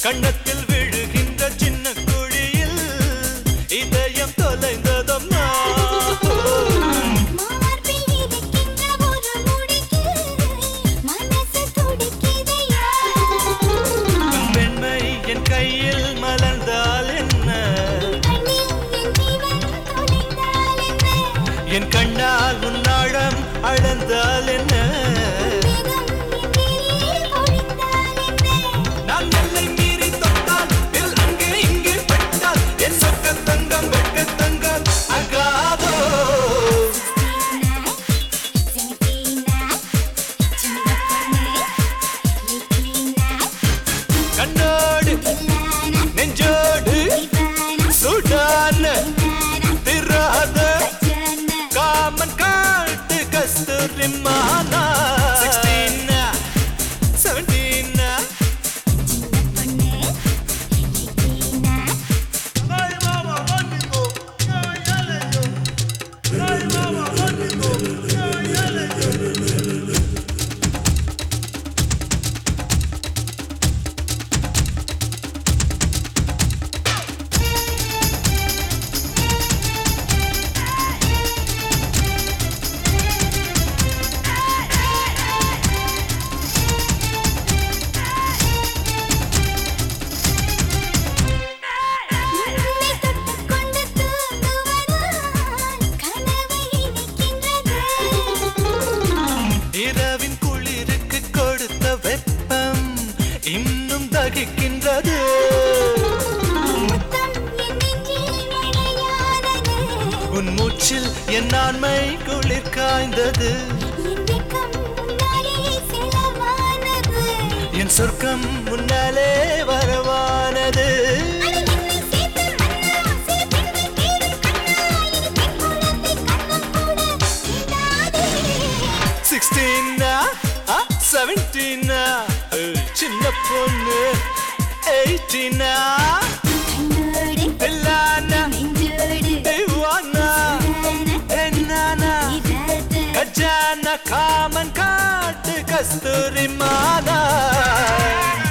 கண்ணத்தில் விழுகின்ற சின்ன குழியில் இதயம் தொலைந்ததம்மா மார்பில் இருக்கின்ற ஒரு முடிக்கு மனசு துடிக்குதையா பெண்மை என் கையில் மலர்ந்தால் என்ன கண்ணில் என் ஜீவன் தொலைந்தால் என்ன என் கண்ணால் உன்னாழம் அளந்தால் என்ன வேகம் என் மேலே பொழிந்தால் என்ன நான் எல்லை மீறி தொட்டால் இல் அங்கே இங்கே பட்டால் என் சொக்க தங்கம் வெட்க தங்கம் அகாதோ கண்ணோடு நெஞ்சோடு சுடான திராத காமன் காட்டு கஸ்தூரிமானா சிக்ஸ்டீனா செவன்டீனா இரவின் குளிருக்கு கொடுத்த வெப்பம் இன்னும் தகிக்கின்றது உன் மூச்சில் என் ஆண்மை குளிர் காய்ந்தது என் சொர்க்கம் முன்னாலே வரவானது சிக்ஸ்டீனா செவன்டீனா சின்ன பொண்ணு எயிட்டீனா எல்லானா தேவானா என்னானா கஜானா காமன் காட்டு கஸ்தூரி மானா